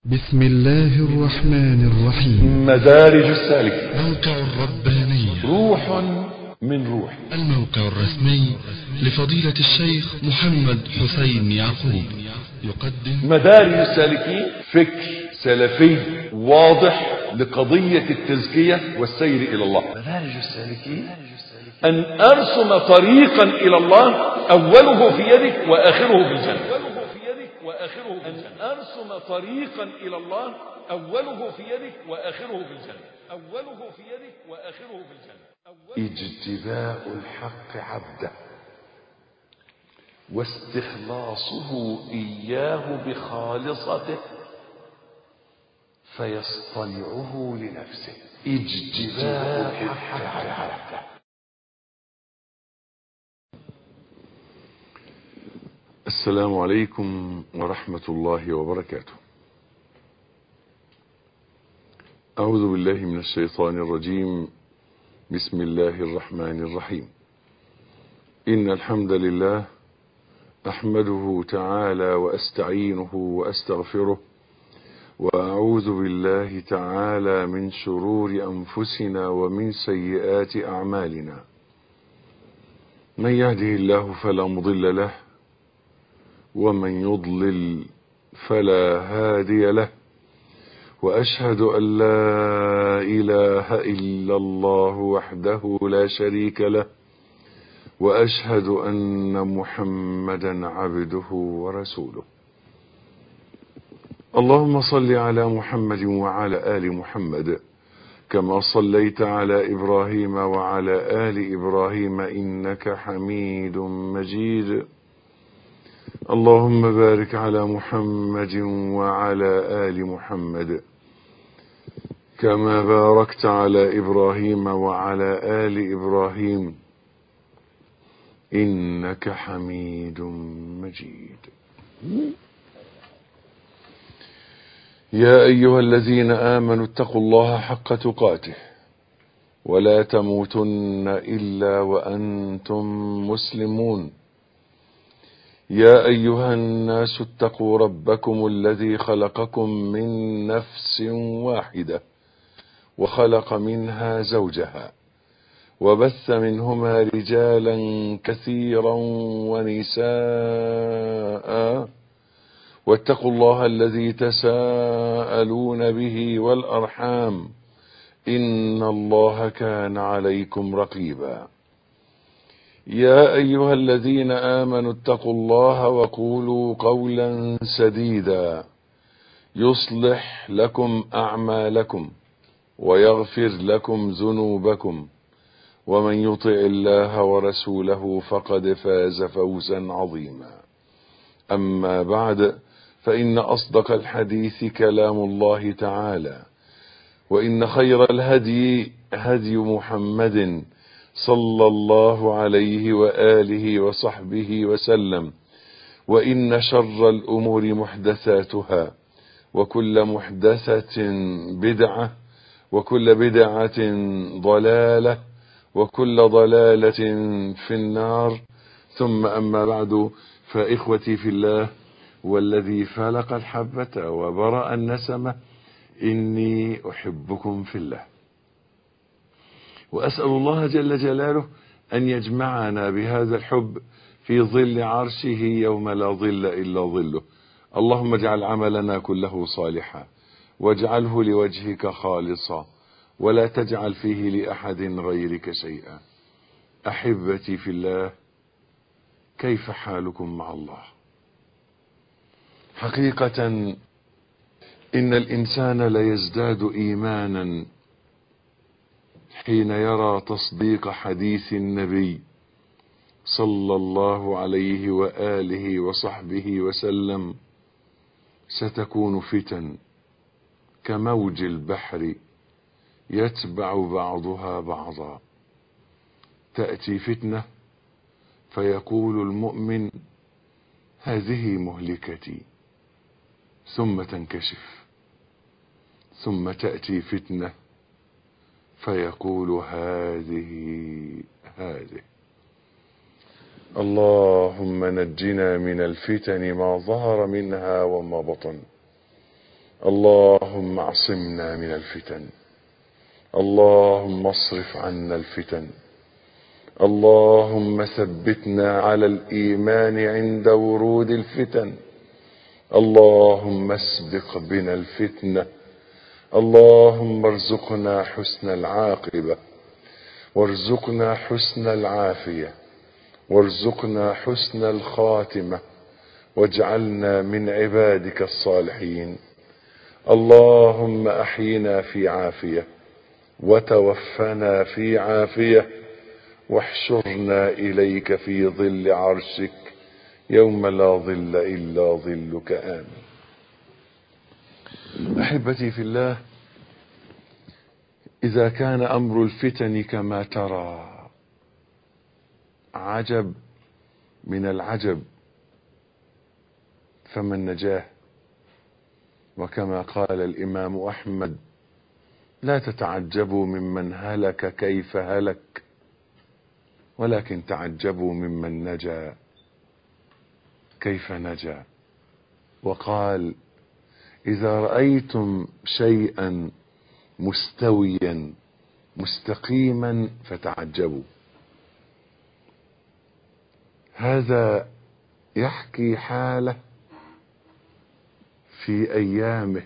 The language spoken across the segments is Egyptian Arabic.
بسم الله الرحمن الرحيم مدارج السالك موقع الربانية روح من روح الموقع الرسمي لفضيلة الشيخ محمد حسين يعقوب يقدم مدارج السالكين فكر سلفي واضح لقضية التزكية والسير إلى الله مدارج السالكين أن أرسم طريقا إلى الله أوله في يدك وآخره في الجنة أن أرسم طريقا إلى الله أوله في يدك وآخره في الجنة أوله في يدك وآخره في الجنة اجتباء الحق عبده واستخلاصه إياه بخالصته فيصطنعه لنفسه اجتباء الحق عبده السلام عليكم ورحمة الله وبركاته أعوذ بالله من الشيطان الرجيم بسم الله الرحمن الرحيم إن الحمد لله أحمده تعالى وأستعينه وأستغفره وأعوذ بالله تعالى من شرور أنفسنا ومن سيئات أعمالنا من يهده الله فلا مضل له ومن يضلل فلا هادي له واشهد ان لا اله الا الله وحده لا شريك له واشهد ان محمدا عبده ورسوله اللهم صل على محمد وعلى ال محمد كما صليت على ابراهيم وعلى ال ابراهيم انك حميد مجيد اللهم بارك على محمد وعلى آل محمد كما باركت على إبراهيم وعلى آل إبراهيم إنك حميد مجيد يا أيها الذين آمنوا اتقوا الله حق تقاته ولا تموتن إلا وأنتم مسلمون يا أيها الناس اتقوا ربكم الذي خلقكم من نفس واحدة وخلق منها زوجها وبث منهما رجالا كثيرا ونساء واتقوا الله الذي تساءلون به والأرحام إن الله كان عليكم رقيبا يا أيها الذين آمنوا اتقوا الله وقولوا قولا سديدا يصلح لكم أعمالكم ويغفر لكم ذنوبكم ومن يطع الله ورسوله فقد فاز فوزا عظيما أما بعد فإن أصدق الحديث كلام الله تعالى وإن خير الهدي هدي محمد صلى الله عليه وآله وصحبه وسلم وإن شر الأمور محدثاتها وكل محدثة بدعة وكل بدعة ضلالة وكل ضلالة في النار ثم أما بعد فإخوتي في الله والذي فلق الحبة وبرأ النسمة إني أحبكم في الله وأسأل الله جل جلاله أن يجمعنا بهذا الحب في ظل عرشه يوم لا ظل إلا ظله اللهم اجعل عملنا كله صالحا واجعله لوجهك خالصا ولا تجعل فيه لأحد غيرك شيئا أحبتي في الله كيف حالكم مع الله حقيقة إن الإنسان ليزداد إيمانا حين يرى تصديق حديث النبي صلى الله عليه واله وصحبه وسلم ستكون فتن كموج البحر يتبع بعضها بعضا تاتي فتنه فيقول المؤمن هذه مهلكتي ثم تنكشف ثم تاتي فتنه فيقول هذه هذه اللهم نجنا من الفتن ما ظهر منها وما بطن اللهم اعصمنا من الفتن اللهم اصرف عنا الفتن اللهم ثبتنا على الايمان عند ورود الفتن اللهم اسبق بنا الفتنه اللهم ارزقنا حسن العاقبه وارزقنا حسن العافيه وارزقنا حسن الخاتمه واجعلنا من عبادك الصالحين اللهم احينا في عافيه وتوفنا في عافيه واحشرنا اليك في ظل عرشك يوم لا ظل الا ظلك امين احبتي في الله اذا كان امر الفتن كما ترى عجب من العجب فما النجاه وكما قال الامام احمد لا تتعجبوا ممن هلك كيف هلك ولكن تعجبوا ممن نجا كيف نجا وقال اذا رايتم شيئا مستويا مستقيما فتعجبوا هذا يحكي حاله في ايامه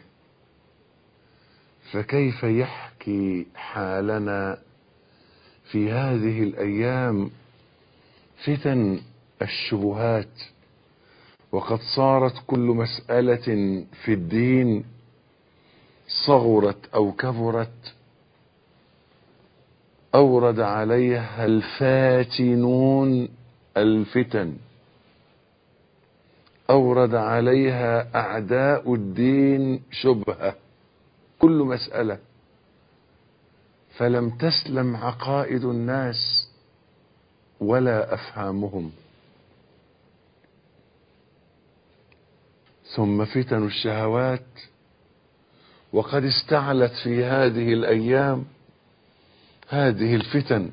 فكيف يحكي حالنا في هذه الايام فتن الشبهات وقد صارت كل مساله في الدين صغرت او كبرت اورد عليها الفاتنون الفتن اورد عليها اعداء الدين شبهه كل مساله فلم تسلم عقائد الناس ولا افهامهم ثم فتن الشهوات وقد استعلت في هذه الايام هذه الفتن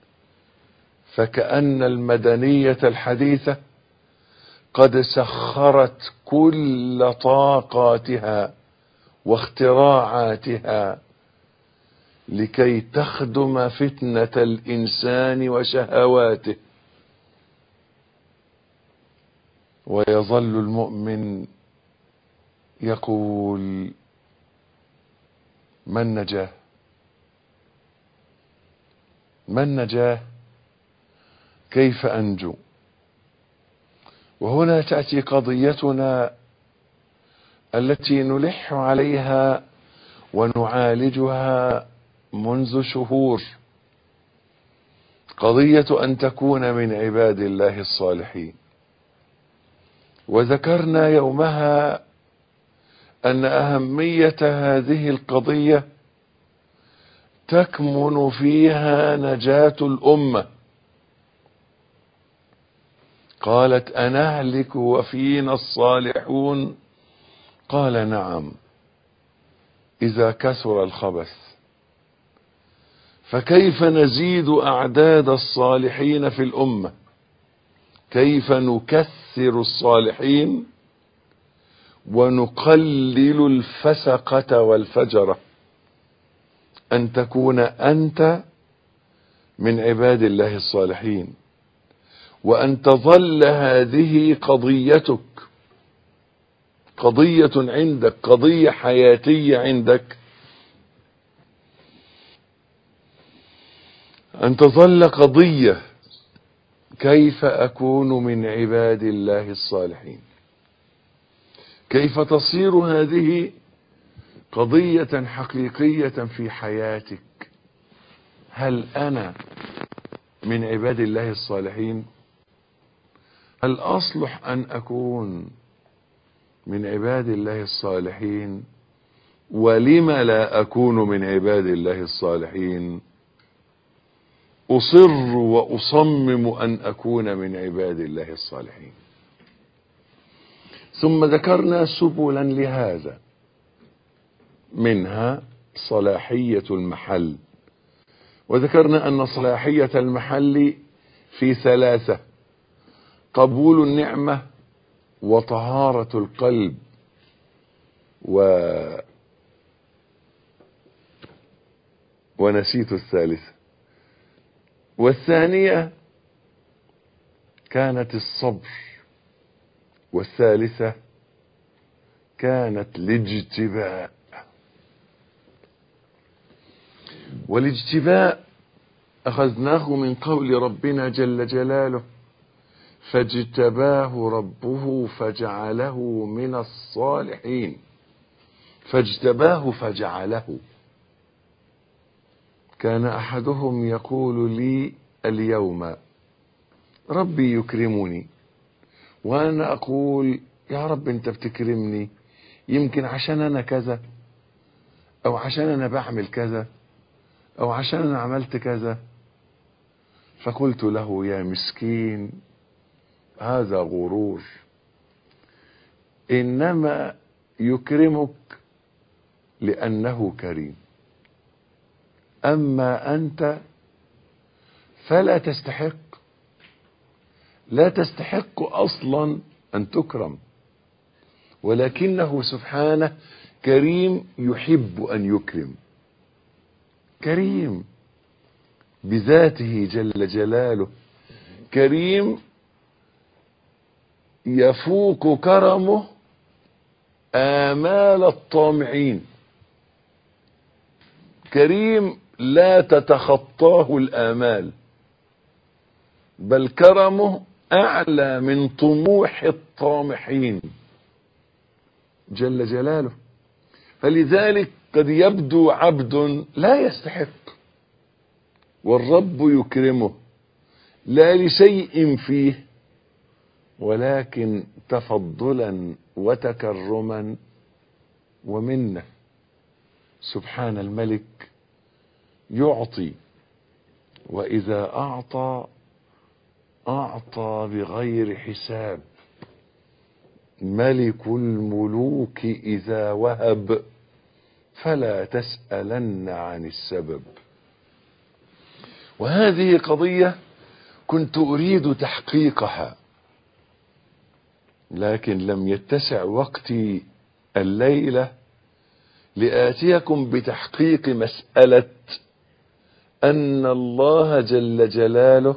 فكأن المدنية الحديثة قد سخرت كل طاقاتها واختراعاتها لكي تخدم فتنة الإنسان وشهواته ويظل المؤمن يقول من نجاه من نجاه كيف انجو وهنا تاتي قضيتنا التي نلح عليها ونعالجها منذ شهور قضيه ان تكون من عباد الله الصالحين وذكرنا يومها ان اهميه هذه القضيه تكمن فيها نجاه الامه قالت أنهلك وفينا الصالحون قال نعم إذا كثر الخبث فكيف نزيد أعداد الصالحين في الأمة كيف نكثر الصالحين ونقلل الفسقة والفجرة أن تكون أنت من عباد الله الصالحين وأن تظل هذه قضيتك قضية عندك قضية حياتية عندك أن تظل قضية كيف أكون من عباد الله الصالحين كيف تصير هذه قضية حقيقية في حياتك هل أنا من عباد الله الصالحين هل أصلح أن أكون من عباد الله الصالحين ولم لا أكون من عباد الله الصالحين أصر وأصمم أن أكون من عباد الله الصالحين ثم ذكرنا سبلا لهذا منها صلاحية المحل وذكرنا أن صلاحية المحل في ثلاثة قبول النعمة وطهارة القلب و ونسيت الثالثة والثانية كانت الصبر والثالثة كانت الاجتباء والاجتباء أخذناه من قول ربنا جل جلاله فاجتباه ربه فجعله من الصالحين فاجتباه فجعله كان احدهم يقول لي اليوم ربي يكرمني وانا اقول يا رب انت بتكرمني يمكن عشان انا كذا او عشان انا بعمل كذا او عشان انا عملت كذا فقلت له يا مسكين هذا غرور انما يكرمك لانه كريم اما انت فلا تستحق لا تستحق اصلا ان تكرم ولكنه سبحانه كريم يحب ان يكرم كريم بذاته جل جلاله كريم يفوق كرمه آمال الطامعين كريم لا تتخطاه الآمال بل كرمه أعلى من طموح الطامحين جل جلاله فلذلك قد يبدو عبد لا يستحق والرب يكرمه لا لشيء فيه ولكن تفضلا وتكرما ومنه سبحان الملك يعطي واذا اعطى اعطى بغير حساب ملك الملوك اذا وهب فلا تسالن عن السبب وهذه قضيه كنت اريد تحقيقها لكن لم يتسع وقتي الليله لاتيكم بتحقيق مساله ان الله جل جلاله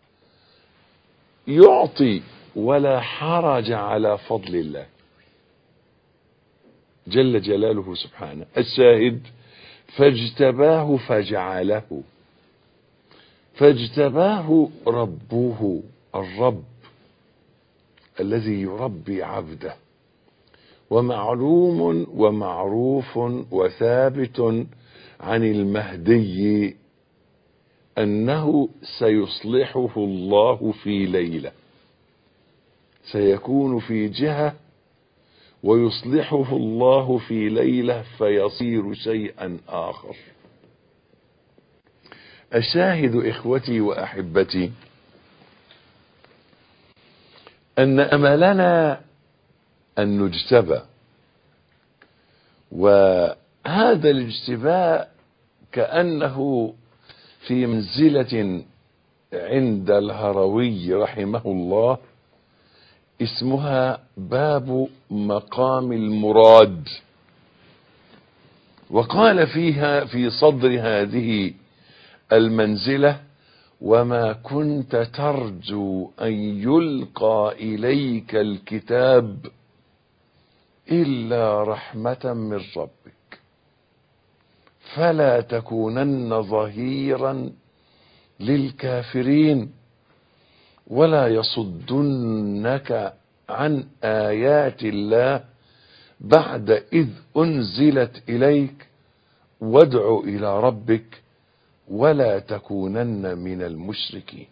يعطي ولا حرج على فضل الله جل جلاله سبحانه الشاهد فاجتباه فجعله فاجتباه ربه الرب الذي يربي عبده ومعلوم ومعروف وثابت عن المهدي انه سيصلحه الله في ليله سيكون في جهه ويصلحه الله في ليله فيصير شيئا اخر الشاهد اخوتي واحبتي ان املنا ان نجتبى وهذا الاجتباء كانه في منزله عند الهروي رحمه الله اسمها باب مقام المراد وقال فيها في صدر هذه المنزله وما كنت ترجو ان يلقى اليك الكتاب الا رحمه من ربك فلا تكونن ظهيرا للكافرين ولا يصدنك عن ايات الله بعد اذ انزلت اليك وادع الى ربك ولا تكونن من المشركين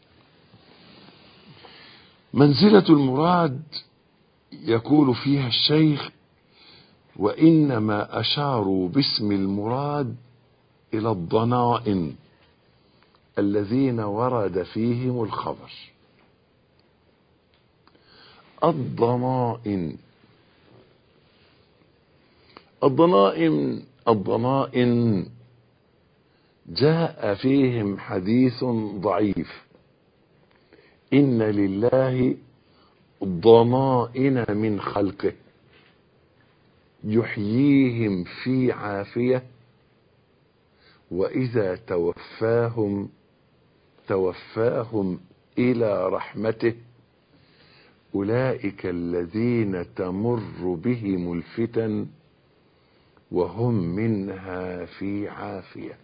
منزله المراد يقول فيها الشيخ وانما اشاروا باسم المراد الى الضنائن الذين ورد فيهم الخبر الضنائن الضنائن الضنائن جاء فيهم حديث ضعيف ان لله ضمائن من خلقه يحييهم في عافيه وإذا توفاهم توفاهم إلى رحمته أولئك الذين تمر بهم الفتن وهم منها في عافية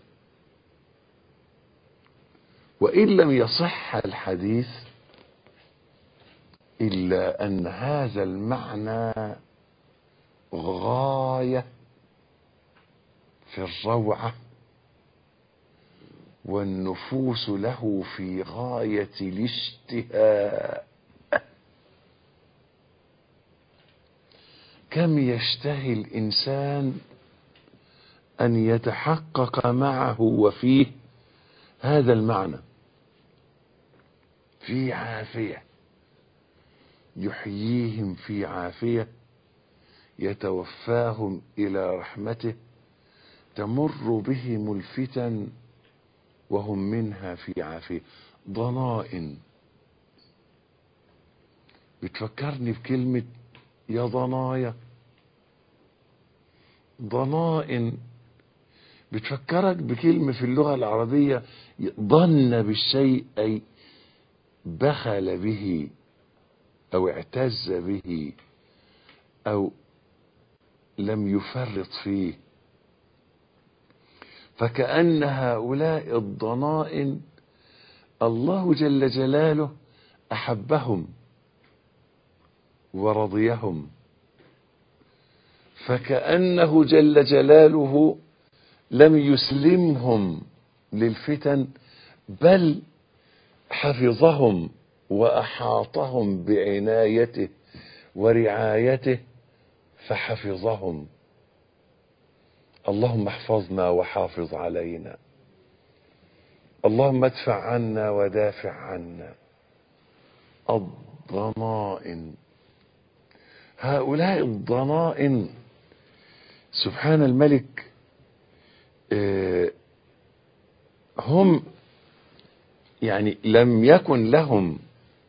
وإن لم يصح الحديث إلا أن هذا المعنى غاية في الروعة والنفوس له في غاية الاشتهاء كم يشتهي الإنسان أن يتحقق معه وفيه هذا المعنى في عافية يحييهم في عافية يتوفاهم إلى رحمته تمر بهم الفتن وهم منها في عافية ضنائن بتفكرني بكلمة يا ضنايا ضنائن بتفكرك بكلمة في اللغة العربية ضن بالشيء أي بخل به أو اعتز به أو لم يفرط فيه فكأن هؤلاء الضنائن الله جل جلاله أحبهم ورضيهم فكأنه جل جلاله لم يسلمهم للفتن بل حفظهم وأحاطهم بعنايته ورعايته فحفظهم اللهم احفظنا وحافظ علينا اللهم ادفع عنا ودافع عنا الضنائن هؤلاء الضنائن سبحان الملك هم يعني لم يكن لهم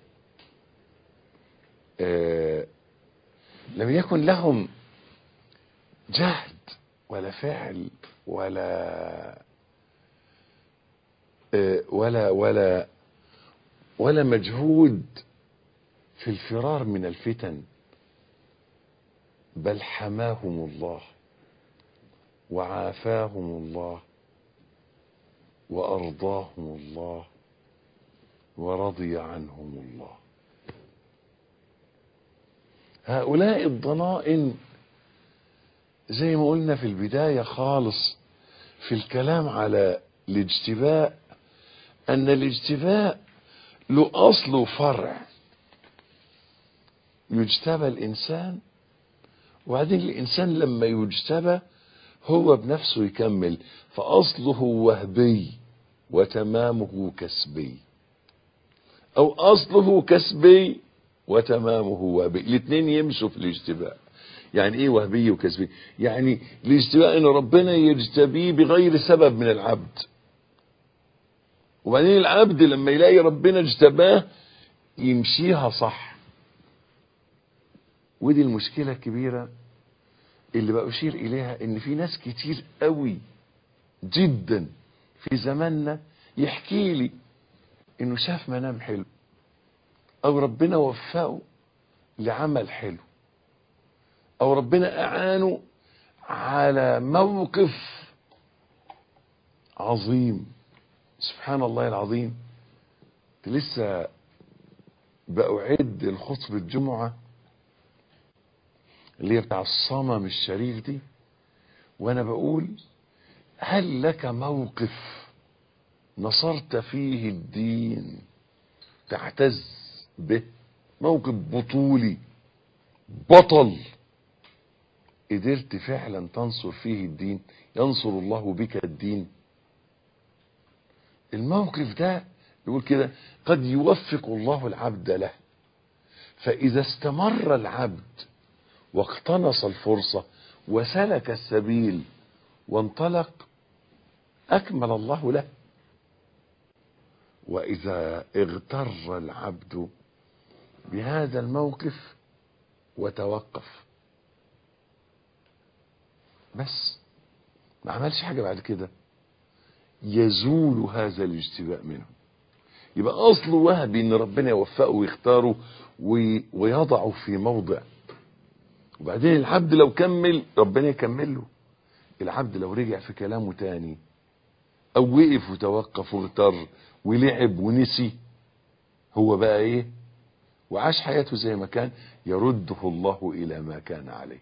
لم يكن لهم جهد ولا فعل ولا ولا ولا ولا مجهود في الفرار من الفتن بل حماهم الله وعافاهم الله وارضاهم الله ورضي عنهم الله هؤلاء الضنائن زي ما قلنا في البداية خالص في الكلام على الاجتباء أن الاجتباء له أصل وفرع يجتبى الإنسان وبعدين الإنسان لما يجتبى هو بنفسه يكمل فأصله وهبي وتمامه كسبي أو أصله كسبي وتمامه وهبي الاثنين يمشوا في الاجتباء يعني ايه وهبي وكسبي يعني الاجتباء ان ربنا يجتبيه بغير سبب من العبد وبعدين العبد لما يلاقي ربنا اجتباه يمشيها صح ودي المشكلة الكبيرة اللي بأشير إليها إن في ناس كتير قوي جدا في زماننا يحكي لي إنه شاف منام حلو أو ربنا وفقه لعمل حلو أو ربنا أعانه على موقف عظيم سبحان الله العظيم لسه بأعد الخطبة الجمعة اللي هي بتاع الصمم الشريف دي وانا بقول هل لك موقف نصرت فيه الدين تعتز به موقف بطولي بطل قدرت فعلا تنصر فيه الدين ينصر الله بك الدين الموقف ده يقول كده قد يوفق الله العبد له فإذا استمر العبد واقتنص الفرصة وسلك السبيل وانطلق أكمل الله له وإذا اغتر العبد بهذا الموقف وتوقف بس ما عملش حاجة بعد كده يزول هذا الاجتباء منه يبقى اصله وهبي ان ربنا يوفقه ويختاره وي- ويضعه في موضع وبعدين العبد لو كمل ربنا يكمل له العبد لو رجع في كلامه تاني او وقف وتوقف واغتر ولعب ونسي هو بقى ايه وعاش حياته زي ما كان يرده الله الى ما كان عليه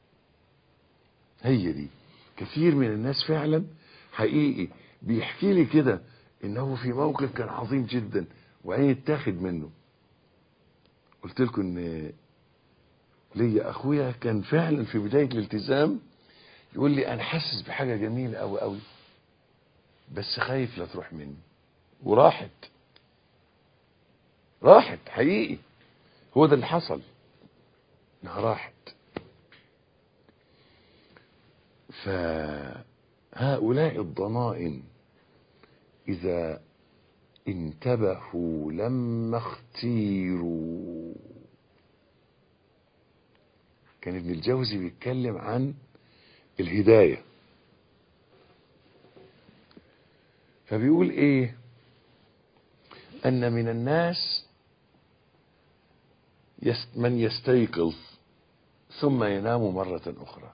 هي دي كثير من الناس فعلا حقيقي بيحكي لي كده انه في موقف كان عظيم جدا وعين اتاخد منه قلت لكم ان ليا اخويا كان فعلا في بدايه الالتزام يقول لي انا حاسس بحاجه جميله قوي قوي بس خايف لا تروح مني وراحت راحت حقيقي هو ده اللي حصل انها راحت فهؤلاء الضمائن إذا انتبهوا لما اختيروا كان ابن الجوزي بيتكلم عن الهداية فبيقول ايه ان من الناس يست من يستيقظ ثم ينام مرة اخرى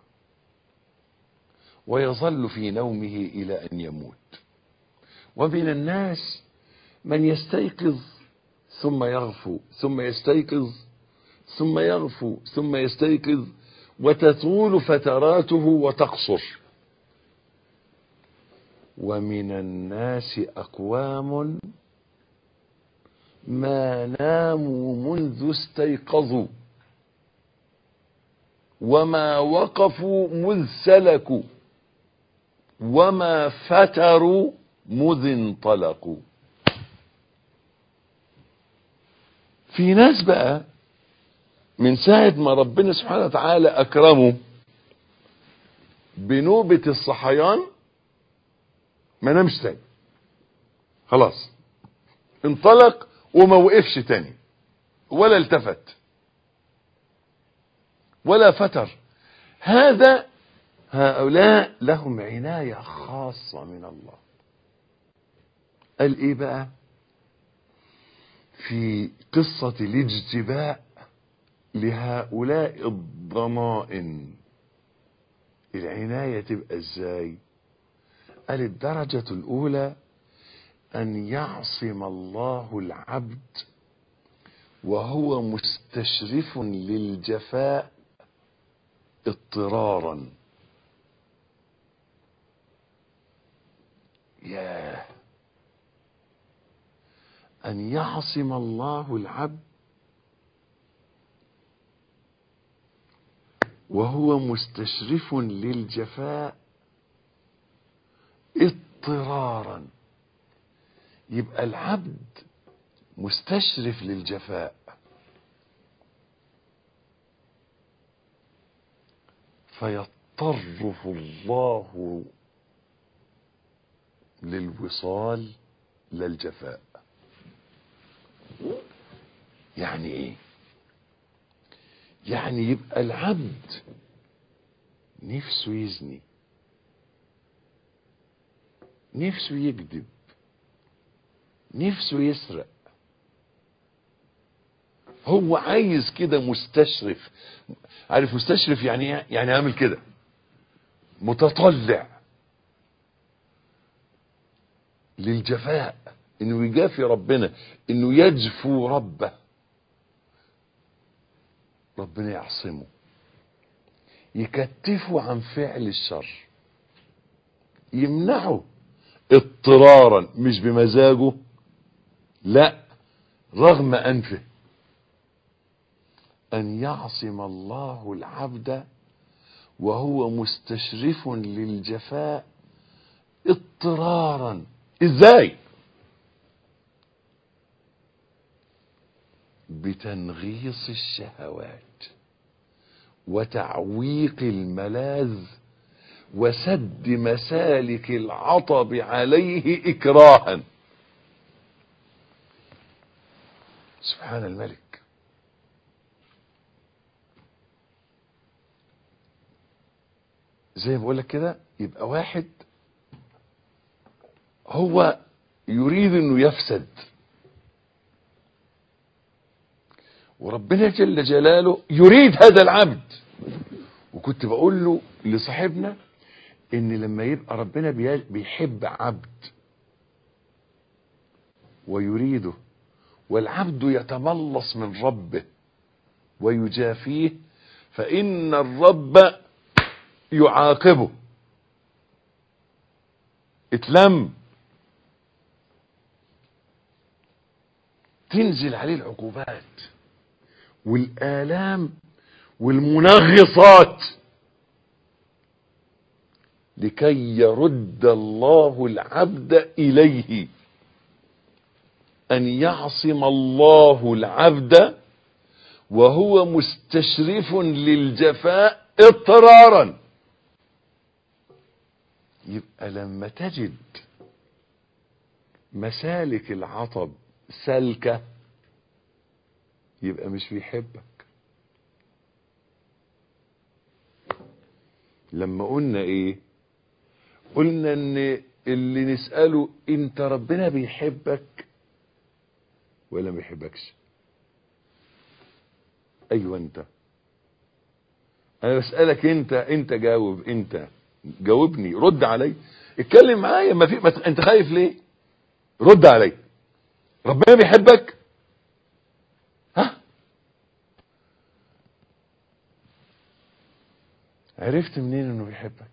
ويظل في نومه الى ان يموت ومن الناس من يستيقظ ثم يغفو ثم يستيقظ ثم يغفو ثم يستيقظ وتطول فتراته وتقصر ومن الناس اقوام ما ناموا منذ استيقظوا وما وقفوا مذ سلكوا وما فتروا مذ انطلقوا في ناس بقى من ساعة ما ربنا سبحانه وتعالى أكرمه بنوبة الصحيان ما نامش تاني خلاص انطلق وما وقفش تاني ولا التفت ولا فتر هذا هؤلاء لهم عناية خاصة من الله قال ايه بقى في قصة الاجتباء لهؤلاء الضمائن العناية تبقى ازاي قال الدرجة الاولى ان يعصم الله العبد وهو مستشرف للجفاء اضطرارا ياه أن يعصم الله العبد وهو مستشرف للجفاء اضطرارا يبقى العبد مستشرف للجفاء فيضطره الله للوصال للجفاء يعني ايه يعني يبقى العبد نفسه يزني نفسه يكذب نفسه يسرق هو عايز كده مستشرف عارف مستشرف يعني ايه يعني عامل كده متطلع للجفاء انه يجافي ربنا انه يجفو ربه ربنا يعصمه يكتفه عن فعل الشر يمنعه اضطرارا مش بمزاجه لا رغم انفه ان يعصم الله العبد وهو مستشرف للجفاء اضطرارا ازاي بتنغيص الشهوات وتعويق الملاذ وسد مسالك العطب عليه اكراها سبحان الملك زي ما بقول لك كده يبقى واحد هو يريد انه يفسد وربنا جل جلاله يريد هذا العبد وكنت بقول له لصاحبنا ان لما يبقى ربنا بي- بيحب عبد ويريده والعبد يتملص من ربه ويجافيه فإن الرب يعاقبه اتلم تنزل عليه العقوبات والآلام والمنغصات لكي يرد الله العبد إليه أن يعصم الله العبد وهو مستشرف للجفاء اضطرارا يبقى لما تجد مسالك العطب سالكة يبقى مش بيحبك لما قلنا ايه قلنا ان اللي نسأله انت ربنا بيحبك ولا ما بيحبكش ايوه انت انا بسألك انت انت جاوب انت جاوبني رد علي اتكلم معايا ما في ما ت- انت خايف ليه رد علي ربنا بيحبك ها عرفت منين انه بيحبك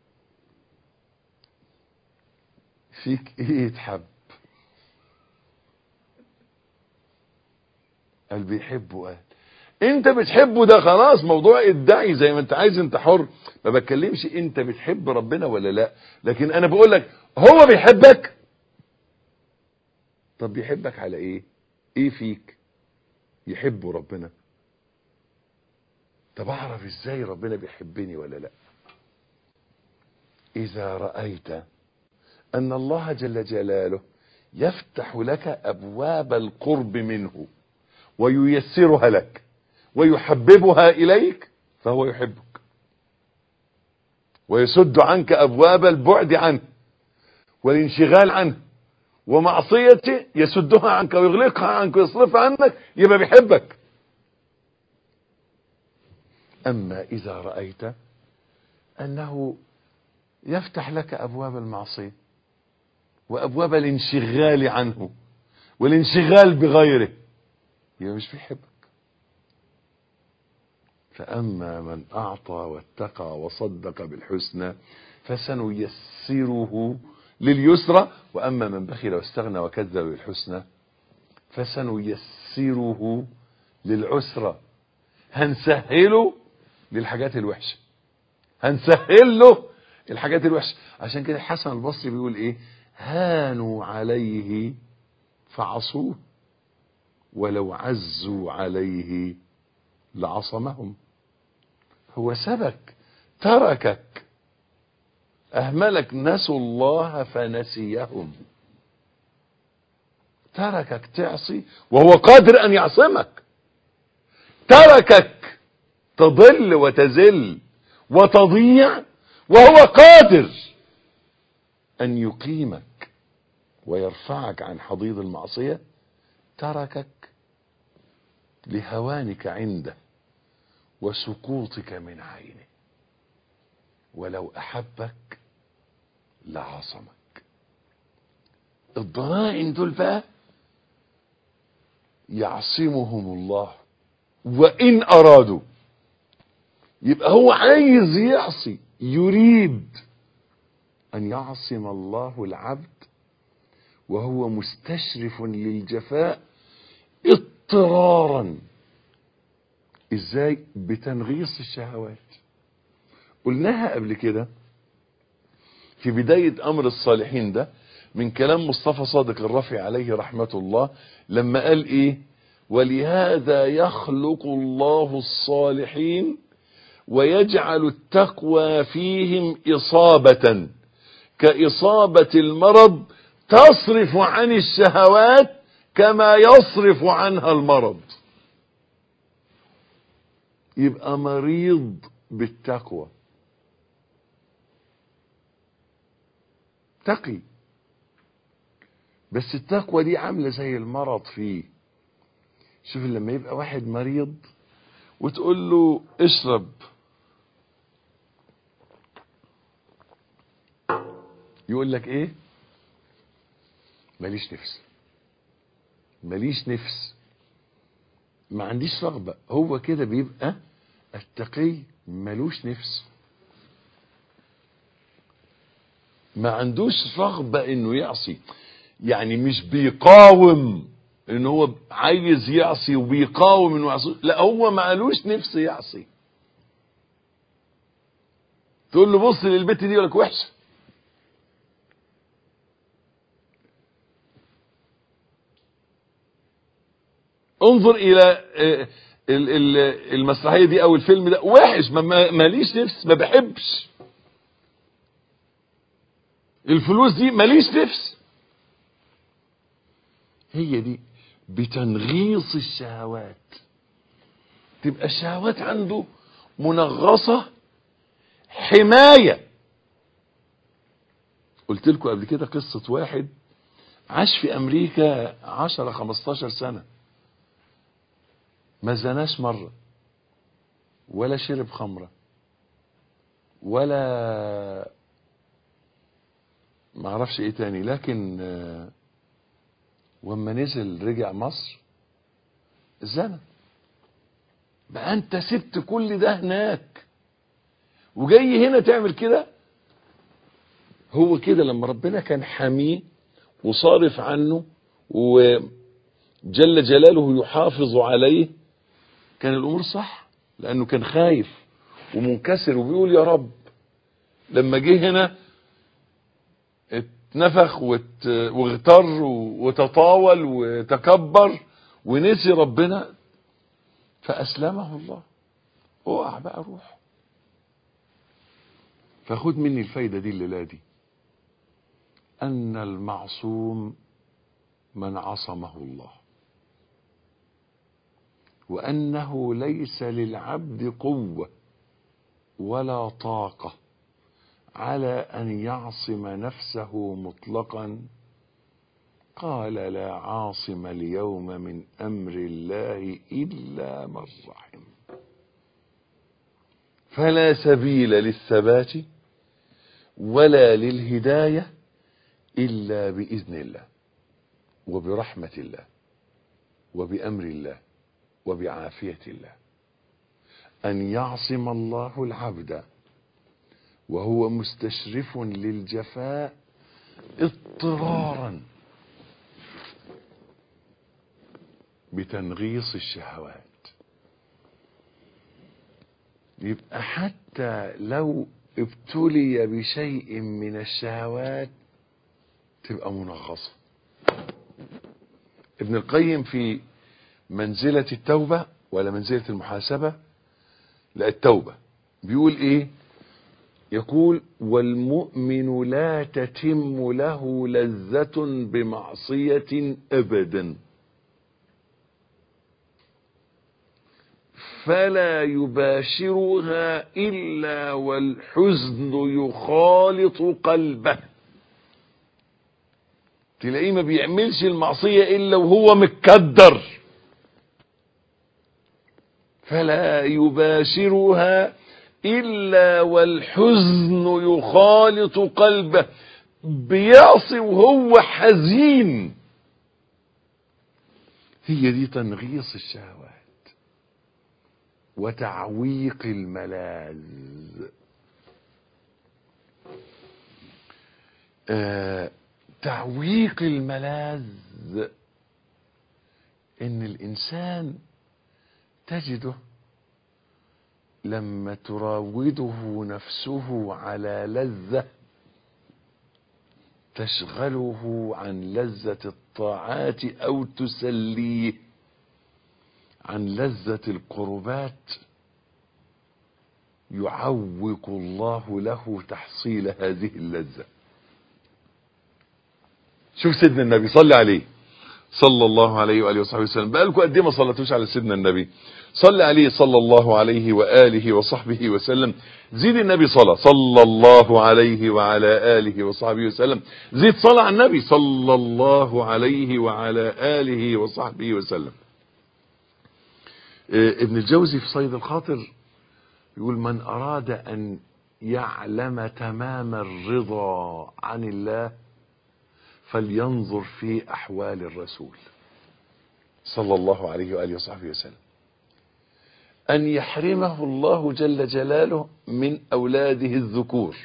فيك ايه يتحب قال بيحبه قال انت بتحبه ده خلاص موضوع ادعي زي ما انت عايز انت حر ما بتكلمش انت بتحب ربنا ولا لا لكن انا بقول لك هو بيحبك طب بيحبك على ايه ايه فيك يحبه ربنا طب اعرف ازاي ربنا بيحبني ولا لا اذا رأيت ان الله جل جلاله يفتح لك ابواب القرب منه وييسرها لك ويحببها اليك فهو يحبك ويسد عنك ابواب البعد عنه والانشغال عنه ومعصيته يسدها عنك ويغلقها عنك ويصرفها عنك يبقى بيحبك اما اذا رايت انه يفتح لك ابواب المعصيه وابواب الانشغال عنه والانشغال بغيره يبقى مش بيحبك فأما من أعطى واتقى وصدق بالحسنى فسنيسره لليسرى وأما من بخل واستغنى وكذب بالحسنى فسنيسره للعسرى هنسهله للحاجات الوحشة هنسهل له الحاجات الوحشة عشان كده الحسن البصري بيقول ايه هانوا عليه فعصوه ولو عزوا عليه لعصمهم هو سبك تركك أهملك نسوا الله فنسيهم تركك تعصي وهو قادر أن يعصمك تركك تضل وتزل وتضيع وهو قادر أن يقيمك ويرفعك عن حضيض المعصية تركك لهوانك عنده وسقوطك من عينه ولو احبك لعصمك الضنائن دول بقى يعصمهم الله وان ارادوا يبقى هو عايز يعصي يريد ان يعصم الله العبد وهو مستشرف للجفاء اضطرارا ازاي بتنغيص الشهوات قلناها قبل كده في بداية امر الصالحين ده من كلام مصطفى صادق الرفي عليه رحمة الله لما قال ايه ولهذا يخلق الله الصالحين ويجعل التقوى فيهم اصابة كاصابة المرض تصرف عن الشهوات كما يصرف عنها المرض يبقى مريض بالتقوى تقي بس التقوى دي عامله زي المرض فيه شوف لما يبقى واحد مريض وتقول له اشرب يقول لك ايه ماليش نفس ماليش نفس ما عنديش رغبة هو كده بيبقى التقي ملوش نفس ما عندوش رغبة انه يعصي يعني مش بيقاوم ان هو عايز يعصي وبيقاوم انه يعصي لا هو معلوش نفس يعصي تقول له بص للبت دي يقول لك وحشه انظر الى المسرحيه دي او الفيلم ده وحش ماليش نفس ما بحبش الفلوس دي ماليش نفس هي دي بتنغيص الشهوات تبقى الشهوات عنده منغصة حماية قلت لكم قبل كده قصة واحد عاش في أمريكا 10 15 سنة ما زناش مرة ولا شرب خمرة ولا ما اعرفش ايه تاني لكن وما نزل رجع مصر زنى بقى انت سبت كل ده هناك وجاي هنا تعمل كده هو كده لما ربنا كان حاميه وصارف عنه وجل جلاله يحافظ عليه كان الامور صح لانه كان خايف ومنكسر وبيقول يا رب لما جه هنا اتنفخ واغتر وتطاول وتكبر ونسي ربنا فأسلمه الله اوعى بقى روح فخد مني الفايدة دي الليلة دي أن المعصوم من عصمه الله وأنه ليس للعبد قوة ولا طاقة على أن يعصم نفسه مطلقا قال لا عاصم اليوم من أمر الله إلا من رحم فلا سبيل للثبات ولا للهداية إلا بإذن الله وبرحمة الله وبأمر الله وبعافية الله أن يعصم الله العبد وهو مستشرف للجفاء اضطرارا بتنغيص الشهوات يبقى حتى لو ابتلي بشيء من الشهوات تبقى منغصة ابن القيم في منزلة التوبة ولا منزلة المحاسبة لا التوبة بيقول ايه يقول والمؤمن لا تتم له لذة بمعصية أبدا فلا يباشرها إلا والحزن يخالط قلبه تلاقيه ما بيعملش المعصية إلا وهو متكدر فلا يباشرها إلا والحزن يخالط قلبه بيعصي وهو حزين هي دي تنغيص الشهوات وتعويق الملاذ آه تعويق الملاذ ان الانسان تجده لما تراوده نفسه على لذة تشغله عن لذة الطاعات أو تسليه عن لذة القربات يعوق الله له تحصيل هذه اللذة شوف سيدنا النبي صلى عليه صلى الله عليه وآله وصحبه وسلم بقالكم قد ايه ما صلتوش على سيدنا النبي صلى عليه صلى الله عليه وآله وصحبه وسلم زيد النبي صلاة صلى الله عليه وعلى آله وصحبه وسلم زيد صلاة على النبي صلى الله عليه وعلى آله وصحبه وسلم إيه، ابن الجوزي في صيد الخاطر يقول من أراد أن يعلم تمام الرضا عن الله فلينظر في أحوال الرسول صلى الله عليه وآله وصحبه وسلم أن يحرمه الله جل جلاله من أولاده الذكور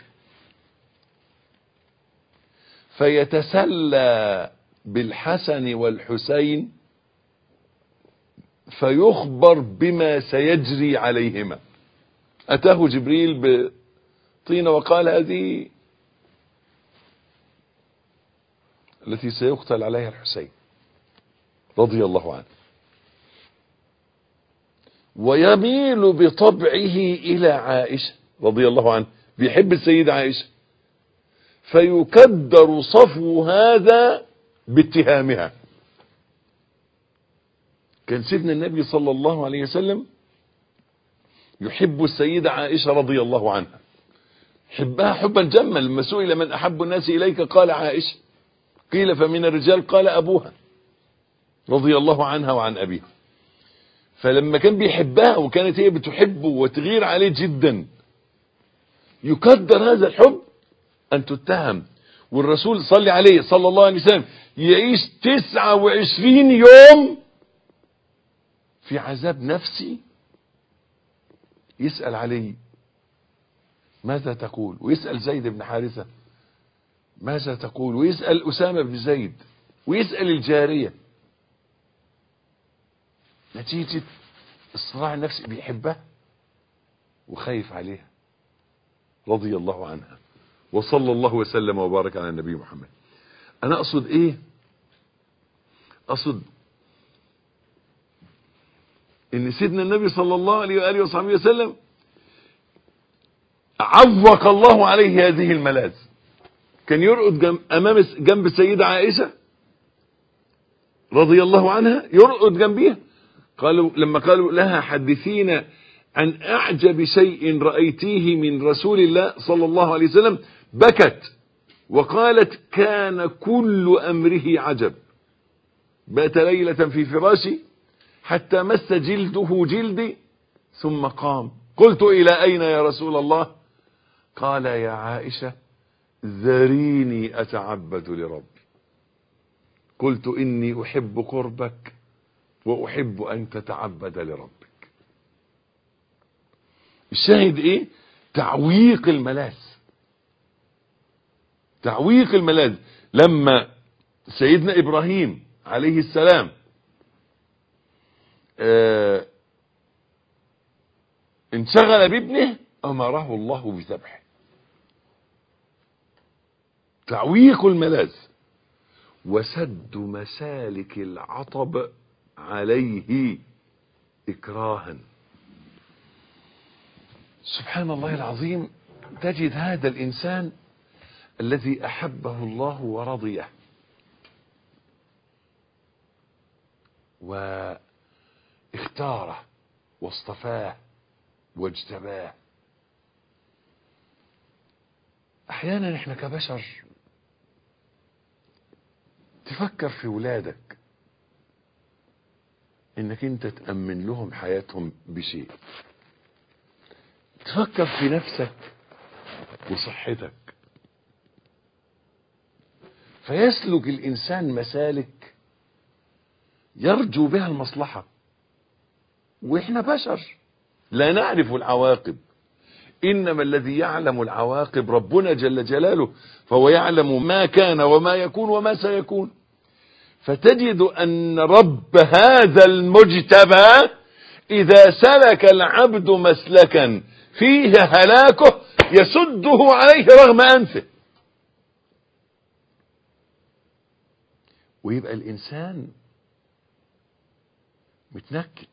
فيتسلى بالحسن والحسين فيخبر بما سيجري عليهما أتاه جبريل بطينة وقال هذه التي سيقتل عليها الحسين رضي الله عنه ويميل بطبعه إلى عائشة رضي الله عنه بيحب السيدة عائشة فيكدر صفو هذا باتهامها كان سيدنا النبي صلى الله عليه وسلم يحب السيدة عائشة رضي الله عنها حبها حبا جما لما سئل من أحب الناس إليك قال عائشة قيل فمن الرجال قال أبوها رضي الله عنها وعن أبيها فلما كان بيحبها وكانت هي بتحبه وتغير عليه جدا يقدر هذا الحب أن تتهم والرسول صلى عليه صلى الله عليه وسلم يعيش 29 يوم في عذاب نفسي يسأل علي ماذا تقول ويسأل زيد بن حارثة ماذا تقول ويسأل أسامة بن زيد ويسأل الجارية نتيجة الصراع النفسي بيحبها وخايف عليها رضي الله عنها وصلى الله وسلم وبارك على النبي محمد انا اقصد ايه اقصد ان سيدنا النبي صلى الله عليه واله وصحبه وسلم عوق الله عليه هذه الملاذ كان يرقد جنب امام جنب السيده عائشه رضي الله عنها يرقد جنبيها قالوا لما قالوا لها حدثينا عن اعجب شيء رايتيه من رسول الله صلى الله عليه وسلم بكت وقالت كان كل امره عجب بات ليله في فراشي حتى مس جلده جلدي ثم قام قلت الى اين يا رسول الله قال يا عائشه ذريني اتعبد لربي قلت اني احب قربك واحب ان تتعبد لربك الشاهد ايه تعويق الملاذ تعويق الملاذ لما سيدنا ابراهيم عليه السلام اه انشغل بابنه امره الله بذبحه تعويق الملاذ وسد مسالك العطب عليه اكراها سبحان الله العظيم تجد هذا الانسان الذي احبه الله ورضيه واختاره واصطفاه واجتباه احيانا احنا كبشر تفكر في ولادك انك انت تأمن لهم حياتهم بشيء تفكر في نفسك وصحتك فيسلك الانسان مسالك يرجو بها المصلحة واحنا بشر لا نعرف العواقب انما الذي يعلم العواقب ربنا جل جلاله فهو يعلم ما كان وما يكون وما سيكون فتجد ان رب هذا المجتبى اذا سلك العبد مسلكا فيه هلاكه يسده عليه رغم انفه ويبقى الانسان متنكد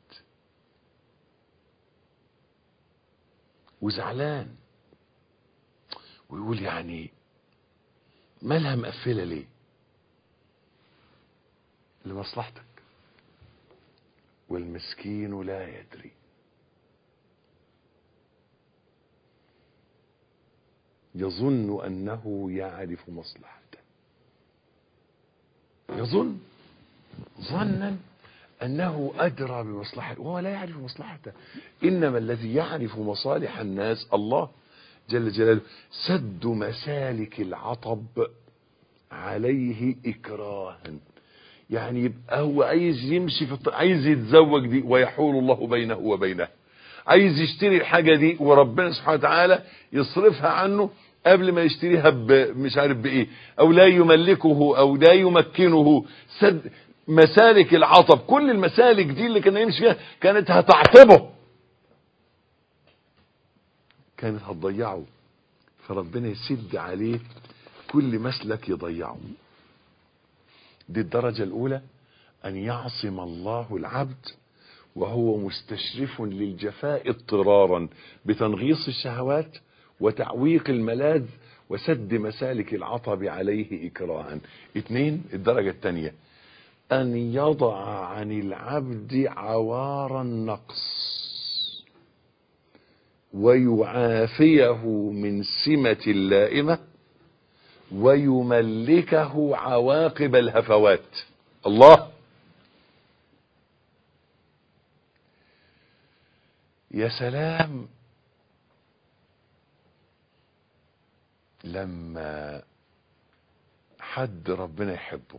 وزعلان ويقول يعني مالها مقفله ليه لمصلحتك والمسكين لا يدري يظن انه يعرف مصلحته يظن ظنا انه ادرى بمصلحته وهو لا يعرف مصلحته انما الذي يعرف مصالح الناس الله جل جلاله سد مسالك العطب عليه اكراها يعني يبقى هو عايز يمشي في الط... عايز يتزوج دي ويحول الله بينه وبينها عايز يشتري الحاجه دي وربنا سبحانه وتعالى يصرفها عنه قبل ما يشتريها ب... مش عارف بايه او لا يملكه او لا يمكنه سد مسالك العطب كل المسالك دي اللي كان يمشي فيها كانت هتعطبه كانت هتضيعه فربنا يسد عليه كل مسلك يضيعه دي الدرجة الأولى أن يعصم الله العبد وهو مستشرف للجفاء اضطرارا بتنغيص الشهوات وتعويق الملاذ وسد مسالك العطب عليه إكراها اثنين الدرجة الثانية أن يضع عن العبد عوار النقص ويعافيه من سمة اللائمة ويملكه عواقب الهفوات الله يا سلام لما حد ربنا يحبه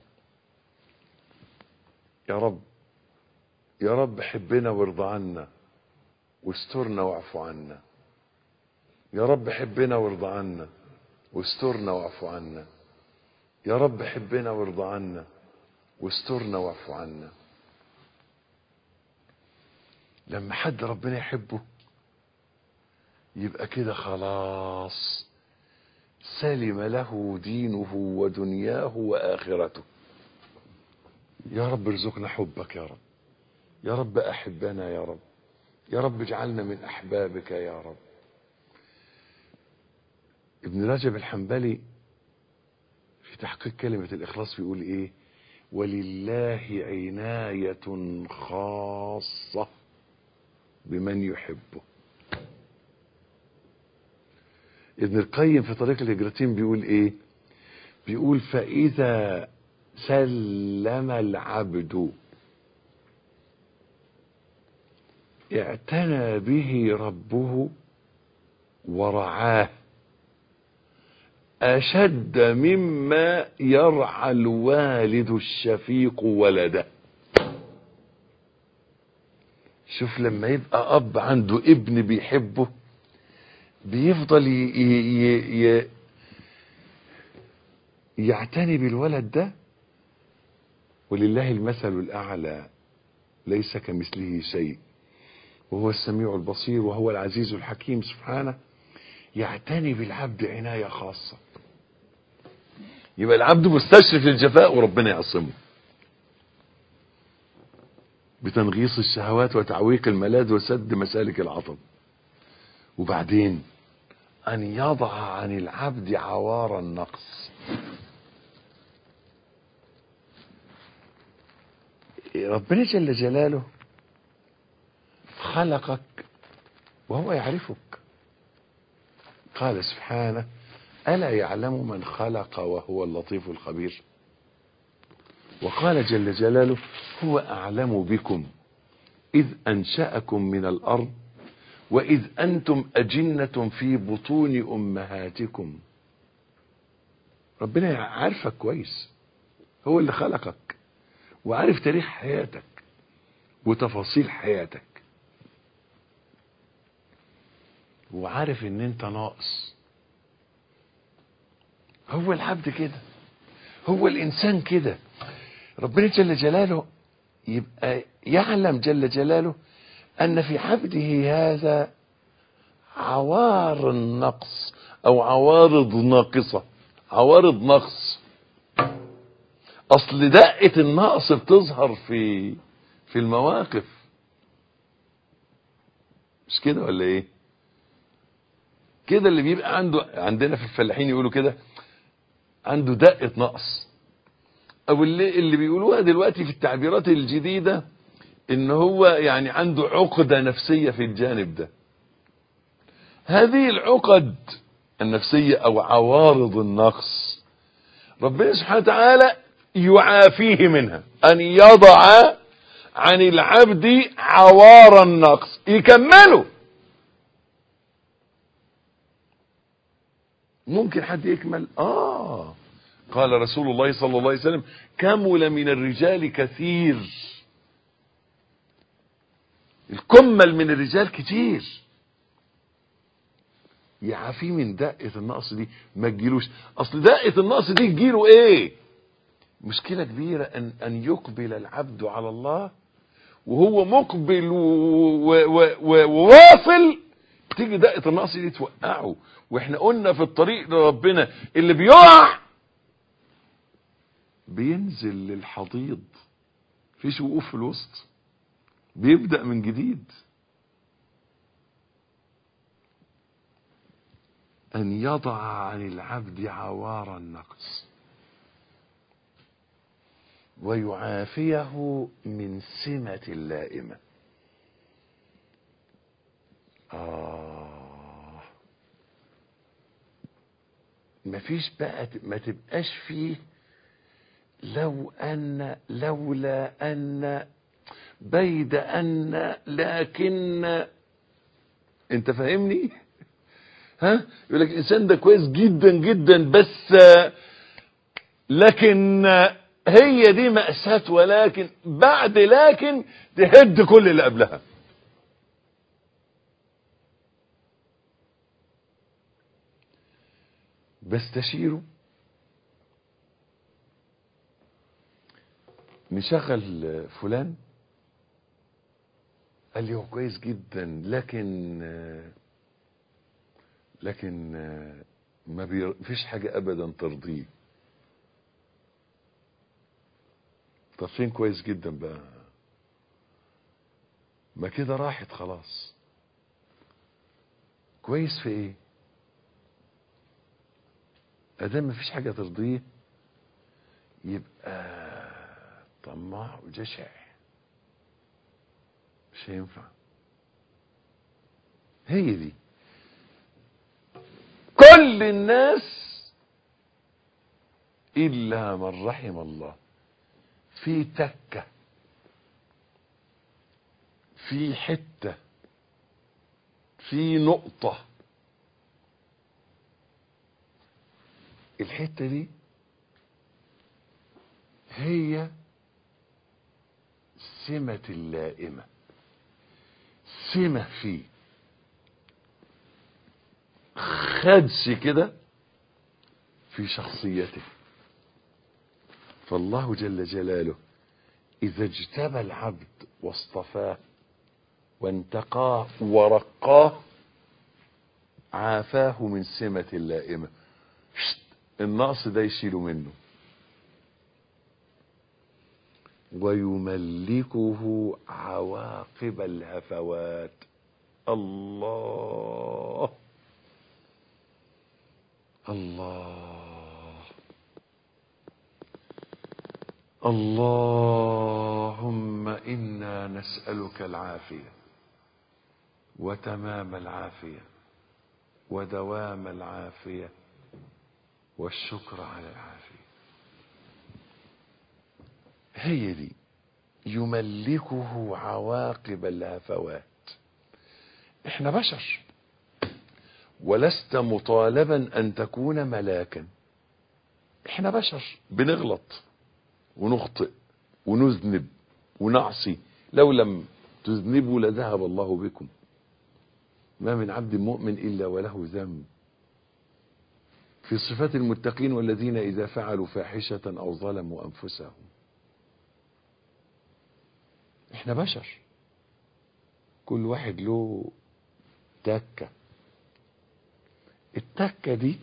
يا رب يا رب حبنا وارضى عنا واسترنا واعف عنا يا رب حبنا وارضى عنا واسترنا واعف عنا يا رب حبنا وارضى عنا واسترنا واعف عنا لما حد ربنا يحبه يبقى كده خلاص سلم له دينه ودنياه واخرته يا رب ارزقنا حبك يا رب يا رب احبنا يا رب يا رب اجعلنا من احبابك يا رب ابن رجب الحنبلي في تحقيق كلمة الإخلاص بيقول إيه ولله عناية خاصة بمن يحبه ابن القيم في طريق الهجرتين بيقول إيه بيقول فإذا سلم العبد اعتنى به ربه ورعاه أشد مما يرعى الوالد الشفيق ولده شوف لما يبقى أب عنده ابن بيحبه بيفضل ي... ي... ي... يعتني بالولد ده ولله المثل الأعلى ليس كمثله شيء وهو السميع البصير وهو العزيز الحكيم سبحانه يعتني بالعبد عناية خاصة يبقى العبد مستشرف للجفاء وربنا يعصمه بتنغيص الشهوات وتعويق الملاذ وسد مسالك العطب وبعدين أن يضع عن العبد عوار النقص ربنا جل جلاله خلقك وهو يعرفك قال سبحانه ألا يعلم من خلق وهو اللطيف الخبير وقال جل جلاله هو أعلم بكم إذ أنشأكم من الأرض وإذ أنتم أجنة في بطون أمهاتكم ربنا عارفك كويس هو اللي خلقك وعارف تاريخ حياتك وتفاصيل حياتك وعارف ان انت ناقص هو العبد كده هو الانسان كده ربنا جل جلاله يبقى يعلم جل جلاله ان في عبده هذا عوار النقص او عوارض ناقصة عوارض نقص اصل دقة النقص بتظهر في في المواقف مش كده ولا ايه كده اللي بيبقى عنده عندنا في الفلاحين يقولوا كده عنده دقة نقص او اللي, اللي بيقولوها دلوقتي في التعبيرات الجديدة ان هو يعني عنده عقدة نفسية في الجانب ده هذه العقد النفسية او عوارض النقص ربنا سبحانه وتعالى يعافيه منها ان يضع عن العبد عوار النقص يكمله ممكن حد يكمل اه قال رسول الله صلى الله عليه وسلم كمل من الرجال كثير الكمل من الرجال كتير يعافيه من دقة النقص دي ما تجيلوش اصل دقة النقص دي تجيله ايه مشكلة كبيرة ان, أن يقبل العبد على الله وهو مقبل وواصل تيجي دقة النقص دي توقعه واحنا قلنا في الطريق لربنا اللي بيقع بينزل للحضيض فيش وقوف في الوسط بيبدأ من جديد أن يضع عن العبد عوار النقص ويعافيه من سمة اللائمة آه مفيش بقى ما تبقاش فيه لو أن لولا أن بيد أن لكن أنت فاهمني؟ ها؟ يقول لك الإنسان ده كويس جدا جدا بس لكن هي دي مأساة ولكن بعد لكن تهد كل اللي قبلها بستشيره نشغل فلان قال لي هو كويس جدا لكن لكن ما بي... فيش حاجة ابدا ترضيه طب فين كويس جدا بقى ما كده راحت خلاص كويس في ايه ادام ما فيش حاجة ترضيه يبقى طماع وجشع مش هينفع هي دي كل الناس إلا من رحم الله في تكة في حتة في نقطة الحتة دي هي سمة اللائمة سمة فيه خدش كده في شخصيته فالله جل جلاله إذا اجتبى العبد واصطفاه وانتقاه ورقاه عافاه من سمة اللائمة النقص ده يشيله منه ويملكه عواقب الهفوات الله الله اللهم انا نسالك العافيه وتمام العافيه ودوام العافيه والشكر على العافيه هي دي يملكه عواقب الهفوات احنا بشر ولست مطالبا ان تكون ملاكا احنا بشر بنغلط ونخطئ ونذنب ونعصي لو لم تذنبوا لذهب الله بكم ما من عبد مؤمن الا وله ذنب في صفات المتقين والذين اذا فعلوا فاحشه او ظلموا انفسهم احنا بشر كل واحد له تكه التكه دي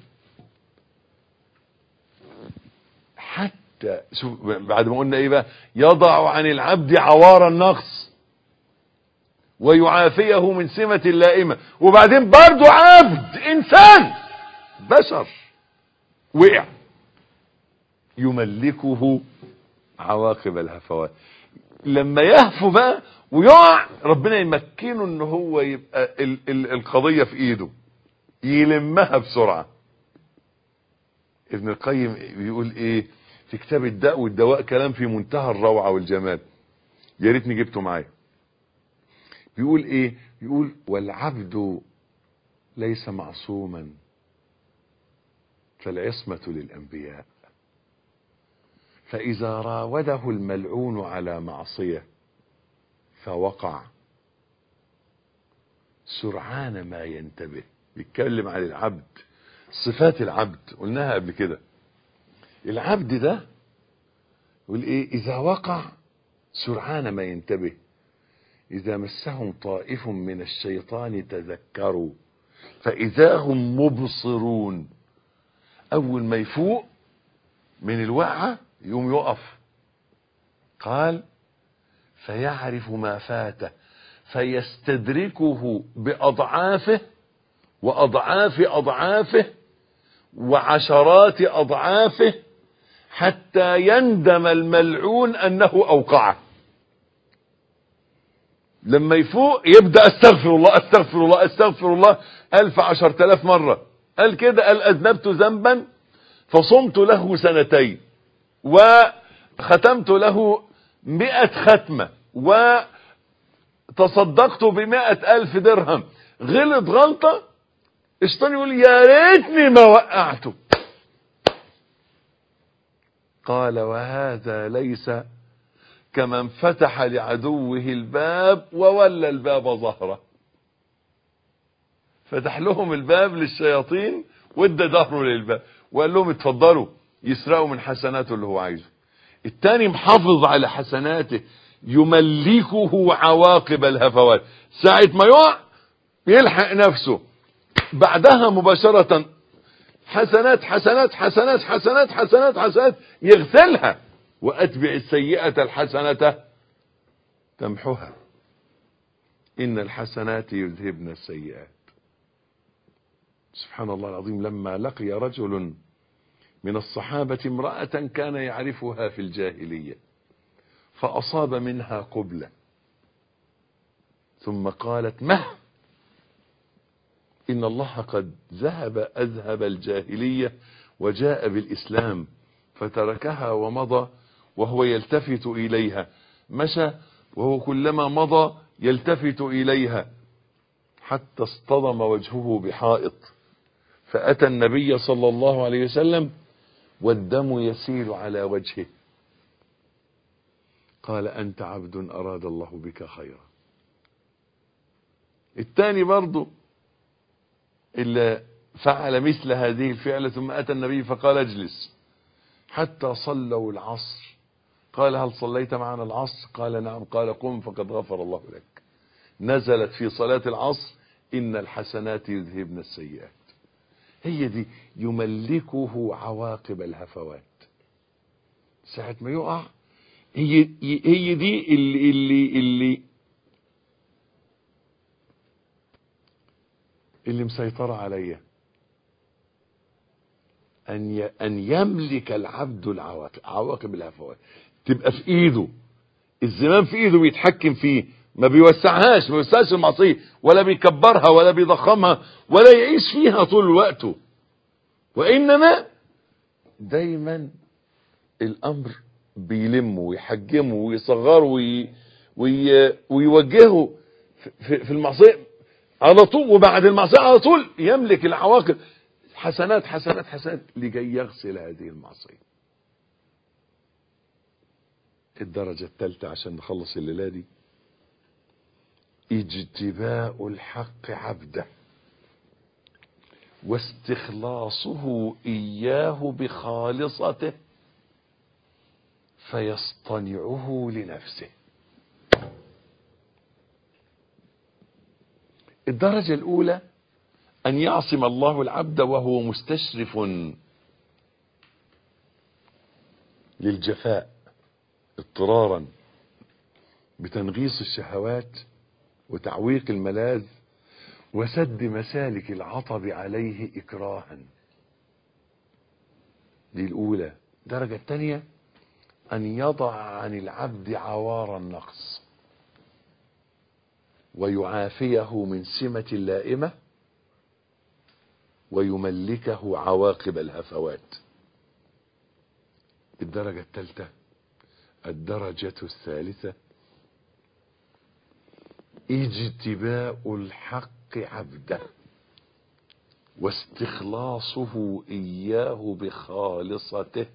حتى شوف بعد ما قلنا ايه بقى يضع عن العبد عوار النقص ويعافيه من سمة اللائمة وبعدين برضو عبد انسان بشر وقع يملكه عواقب الهفوات لما يهفو بقى ويقع ربنا يمكنه ان هو يبقى ال ال القضية في ايده يلمها بسرعة ابن القيم بيقول ايه في كتاب الداء والدواء كلام في منتهى الروعة والجمال يا ريتني جبته معايا بيقول ايه بيقول والعبد ليس معصوما فالعصمة للأنبياء فإذا راوده الملعون على معصية فوقع سرعان ما ينتبه بيتكلم عن العبد صفات العبد قلناها قبل كده العبد ده يقول ايه اذا وقع سرعان ما ينتبه اذا مسهم طائف من الشيطان تذكروا فاذا هم مبصرون اول ما يفوق من الوقعه يقوم يقف قال فيعرف ما فاته فيستدركه باضعافه واضعاف اضعافه وعشرات اضعافه حتى يندم الملعون انه اوقعه لما يفوق يبدا استغفر الله استغفر الله استغفر الله الف عشر تلاف مره قال كده قال اذنبت ذنبا فصمت له سنتين وختمت له مئة ختمة وتصدقت بمئة ألف درهم غلط غلطة الشيطان يقول يا ريتني ما وقعته قال وهذا ليس كمن فتح لعدوه الباب وولى الباب ظهره فتح لهم الباب للشياطين وادى ظهره للباب وقال لهم اتفضلوا يسرقوا من حسناته اللي هو عايزه التاني محافظ على حسناته يملكه عواقب الهفوات ساعة ما يقع يلحق نفسه بعدها مباشرة حسنات حسنات حسنات حسنات حسنات حسنات يغسلها وأتبع السيئة الحسنة تمحها إن الحسنات يذهبن السيئات سبحان الله العظيم لما لقي رجل من الصحابة امرأة كان يعرفها في الجاهلية فأصاب منها قبلة ثم قالت مه إن الله قد ذهب أذهب الجاهلية وجاء بالإسلام فتركها ومضى وهو يلتفت إليها مشى وهو كلما مضى يلتفت إليها حتى اصطدم وجهه بحائط فأتى النبي صلى الله عليه وسلم والدم يسيل على وجهه قال أنت عبد أراد الله بك خيرا الثاني برضه إلا فعل مثل هذه الفعلة ثم أتى النبي فقال اجلس حتى صلوا العصر قال هل صليت معنا العصر قال نعم قال قم فقد غفر الله لك نزلت في صلاة العصر إن الحسنات يذهبن السيئات هي دي يملكه عواقب الهفوات ساعة ما يقع هي هي دي اللي اللي اللي اللي مسيطرة عليا أن أن يملك العبد العواقب عواقب الهفوات تبقى في إيده الزمام في إيده بيتحكم فيه ما بيوسعهاش ما بيوسعش المعصية ولا بيكبرها ولا بيضخمها ولا يعيش فيها طول وقته وإنما دايما الأمر بيلمه ويحجمه ويصغره وي وي ويوجهه في, في المعصية على طول وبعد المعصية على طول يملك العواقب حسنات حسنات حسنات لكي يغسل هذه المعصية الدرجة الثالثة عشان نخلص الليلة دي اجتباء الحق عبده واستخلاصه إياه بخالصته فيصطنعه لنفسه الدرجة الأولى أن يعصم الله العبد وهو مستشرف للجفاء اضطرارا بتنغيص الشهوات وتعويق الملاذ وسد مسالك العطب عليه إكراها دي الأولى الدرجة الثانية أن يضع عن العبد عوار النقص ويعافيه من سمة اللائمة ويملكه عواقب الهفوات الدرجة الثالثة الدرجة الثالثة اجتباء الحق عبده واستخلاصه إياه بخالصته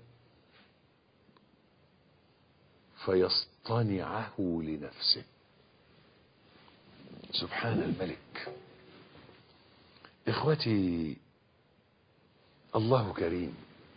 فيصطنعه لنفسه سبحان الملك اخوتي الله كريم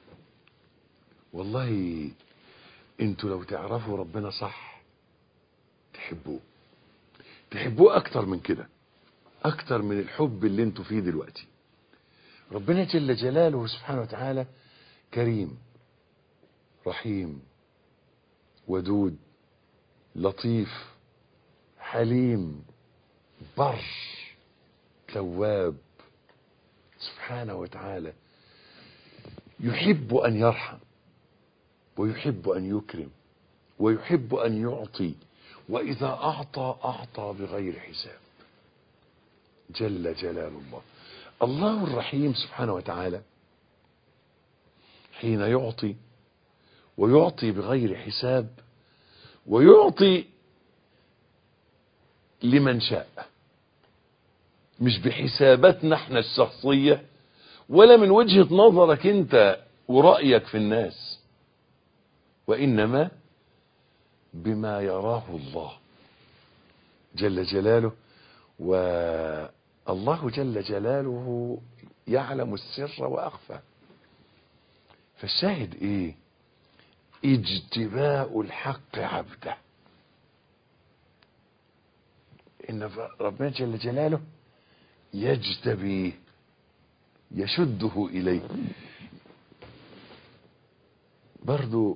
والله انتوا لو تعرفوا ربنا صح تحبوه تحبوه اكتر من كده اكتر من الحب اللي انتوا فيه دلوقتي ربنا جل جلاله سبحانه وتعالى كريم رحيم ودود لطيف حليم بر تواب سبحانه وتعالى يحب ان يرحم ويحب ان يكرم ويحب ان يعطي واذا اعطى اعطى بغير حساب جل جلال الله الله الرحيم سبحانه وتعالى حين يعطي ويعطي بغير حساب ويعطي لمن شاء مش بحساباتنا احنا الشخصية ولا من وجهة نظرك انت ورأيك في الناس وإنما بما يراه الله جل جلاله والله جل جلاله يعلم السر وأخفى فالشاهد ايه اجتباء الحق عبده ان ربنا جل جلاله يجتبيه يشده اليه برضو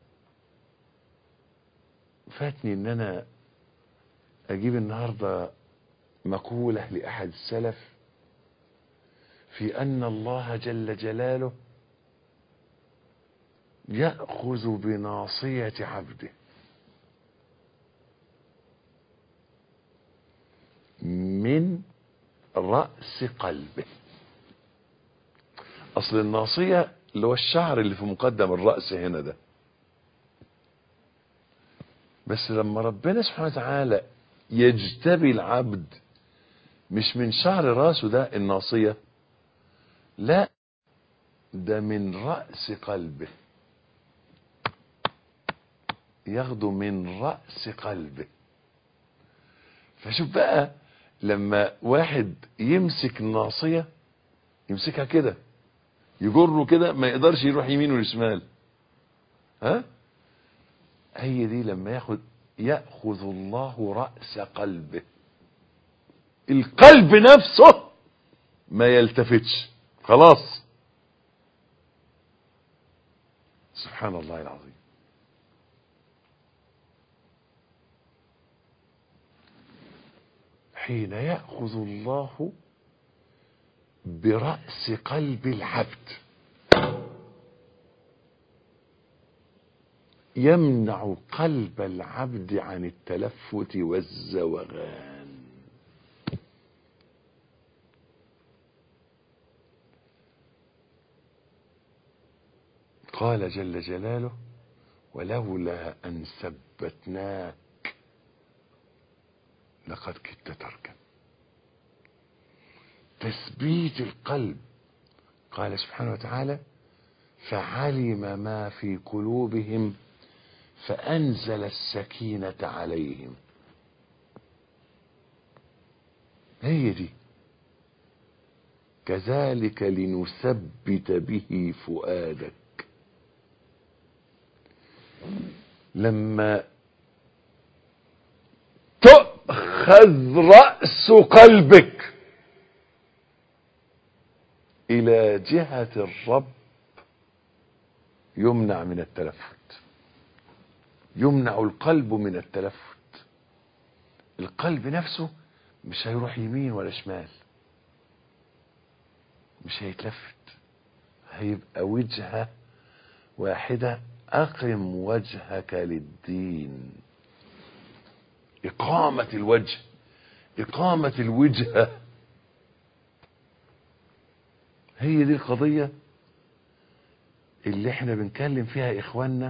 فاتني ان انا اجيب النهارده مقوله لاحد السلف في ان الله جل جلاله ياخذ بناصيه عبده من رأس قلبه أصل الناصية اللي هو الشعر اللي في مقدم الرأس هنا ده بس لما ربنا سبحانه وتعالى يجتبي العبد مش من شعر راسه ده الناصية لا ده من رأس قلبه ياخده من رأس قلبه فشوف بقى لما واحد يمسك الناصية يمسكها كده يجره كده ما يقدرش يروح يمين ولا شمال ها هي دي لما ياخد ياخذ الله راس قلبه القلب نفسه ما يلتفتش خلاص سبحان الله العظيم حين ياخذ الله براس قلب العبد يمنع قلب العبد عن التلفت والزوغان قال جل جلاله ولولا ان ثبتناك لقد كدت تركا تثبيت القلب قال سبحانه وتعالى فعلم ما في قلوبهم فأنزل السكينة عليهم هي دي كذلك لنثبت به فؤادك لما تؤخذ رأس قلبك إلى جهة الرب يمنع من التلفت يمنع القلب من التلفت القلب نفسه مش هيروح يمين ولا شمال مش هيتلفت هيبقى وجهة واحدة أقم وجهك للدين إقامة الوجه إقامة الوجهة هي دي القضية اللي احنا بنكلم فيها إخواننا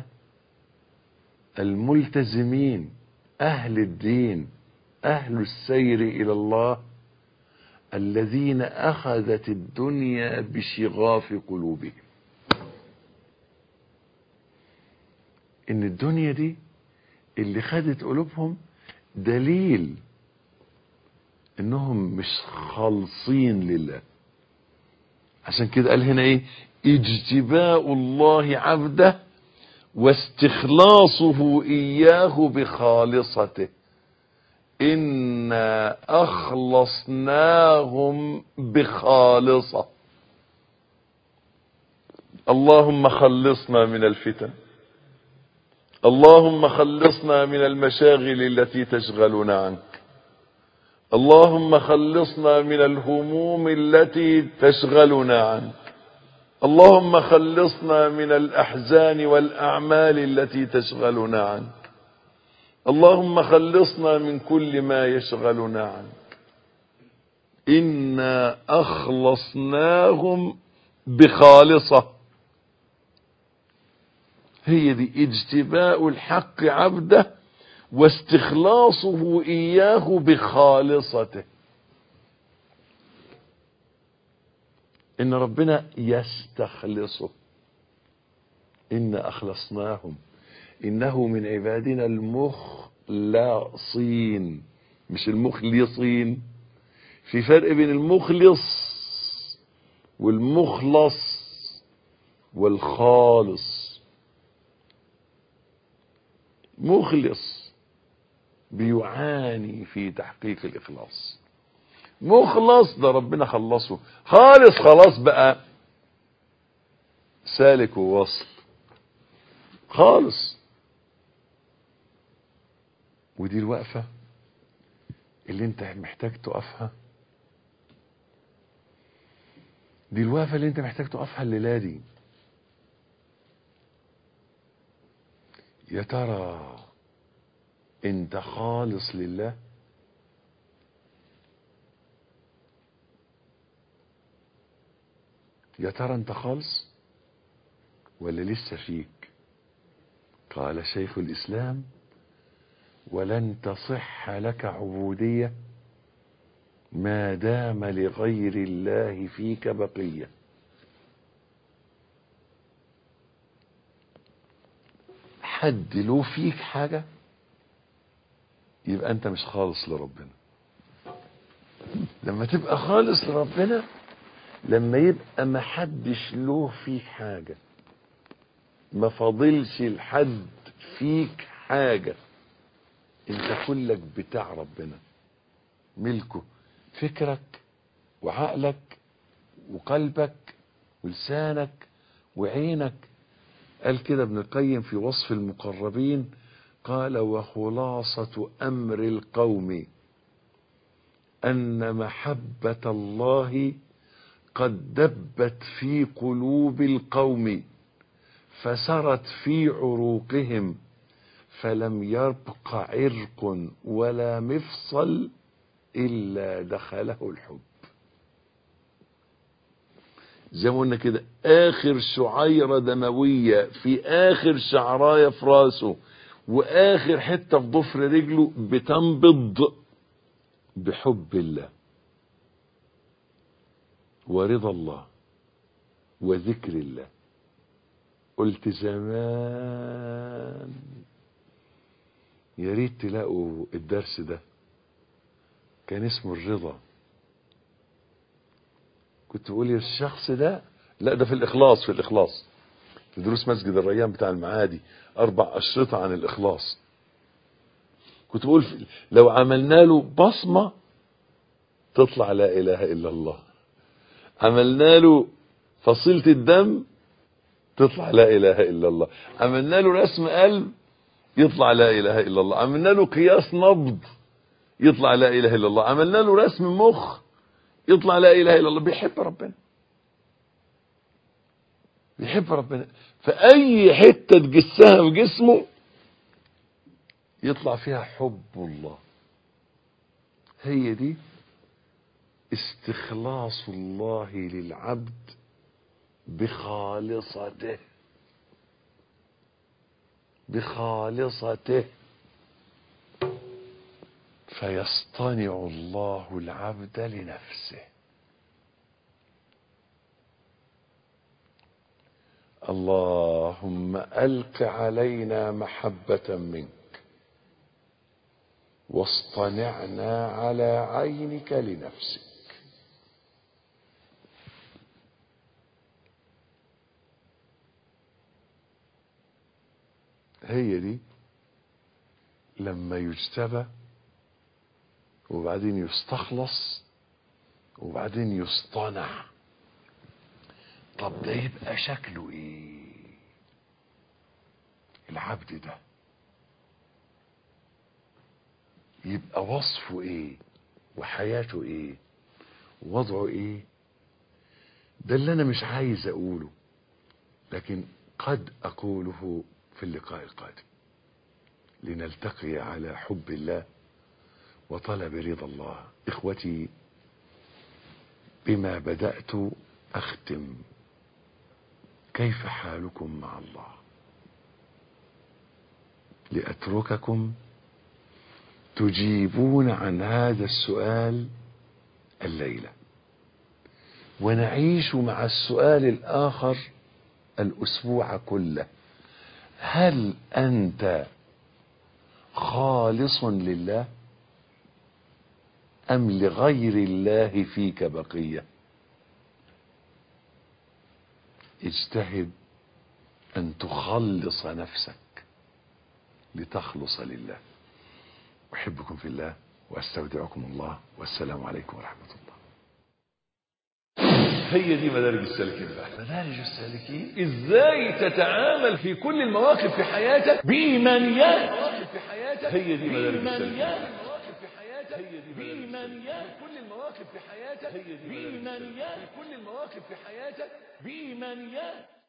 الملتزمين أهل الدين أهل السير إلى الله الذين أخذت الدنيا بشغاف قلوبهم إن الدنيا دي اللي خدت قلوبهم دليل إنهم مش خالصين لله عشان كده قال هنا إيه اجتباء الله عبده واستخلاصه إياه بخالصته إنا أخلصناهم بخالصة اللهم خلصنا من الفتن اللهم خلصنا من المشاغل التي تشغلنا عنك اللهم خلصنا من الهموم التي تشغلنا عنك اللهم خلصنا من الأحزان والأعمال التي تشغلنا عنك اللهم خلصنا من كل ما يشغلنا عنك إنا أخلصناهم بخالصة هي دي اجتباء الحق عبده واستخلاصه إياه بخالصته إن ربنا يستخلصه إنا أخلصناهم إنه من عبادنا المخلصين مش المخلصين في فرق بين المخلص والمخلص والخالص مخلص بيعاني في تحقيق الإخلاص مخلص ده ربنا خلصه خالص خلاص بقى سالك وواصل خالص ودي الوقفة اللي انت محتاج تقفها دي الوقفة اللي انت محتاج تقفها الليلة دي يا ترى انت خالص لله يا ترى انت خالص ولا لسه فيك قال شيخ الاسلام ولن تصح لك عبودية ما دام لغير الله فيك بقية حد له فيك حاجة يبقى انت مش خالص لربنا لما تبقى خالص لربنا لما يبقى ما حدش له فيك حاجة ما فاضلش لحد فيك حاجة انت كلك بتاع ربنا ملكه فكرك وعقلك وقلبك ولسانك وعينك قال كده ابن القيم في وصف المقربين قال وخلاصة أمر القوم أن محبة الله قد دبت في قلوب القوم فسرت في عروقهم فلم يبق عرق ولا مفصل إلا دخله الحب زي ما قلنا كده آخر شعيرة دموية في آخر شعراية في راسه وآخر حتة في ضفر رجله بتنبض بحب الله ورضا الله وذكر الله قلت زمان يا ريت تلاقوا الدرس ده كان اسمه الرضا كنت بقول يا الشخص ده لا ده في الإخلاص في الإخلاص في دروس مسجد الريان بتاع المعادي أربع أشرطة عن الإخلاص كنت بقول لو عملنا له بصمة تطلع لا إله إلا الله عملنا له فصيلة الدم تطلع لا إله إلا الله عملنا له رسم قلب يطلع لا إله إلا الله عملنا له قياس نبض يطلع لا إله إلا الله عملنا له رسم مخ يطلع لا إله إلا الله بيحب ربنا بيحب ربنا فأي حتة تجسها في جسمه يطلع فيها حب الله هي دي استخلاص الله للعبد بخالصته بخالصته فيصطنع الله العبد لنفسه اللهم الق علينا محبه منك واصطنعنا على عينك لنفسك هي دي لما يجتبى وبعدين يستخلص وبعدين يصطنع طب ده يبقى شكله ايه العبد ده يبقى وصفه ايه وحياته ايه وضعه ايه ده اللي انا مش عايز اقوله لكن قد اقوله في اللقاء القادم لنلتقي على حب الله وطلب رضا الله اخوتي بما بدات اختم كيف حالكم مع الله لاترككم تجيبون عن هذا السؤال الليله ونعيش مع السؤال الاخر الاسبوع كله هل انت خالص لله ام لغير الله فيك بقيه اجتهد ان تخلص نفسك لتخلص لله احبكم في الله واستودعكم الله والسلام عليكم ورحمه الله هي دي مدارج السالكين بقى مدارج السالكين ازاي تتعامل في كل المواقف في حياتك بايمانيات في حياتك هي دي مدارج السالكين هي دي بإيمانيات كل المواقف في حياتك هي دي بإيمانيات كل المواقف في حياتك بإيمانيات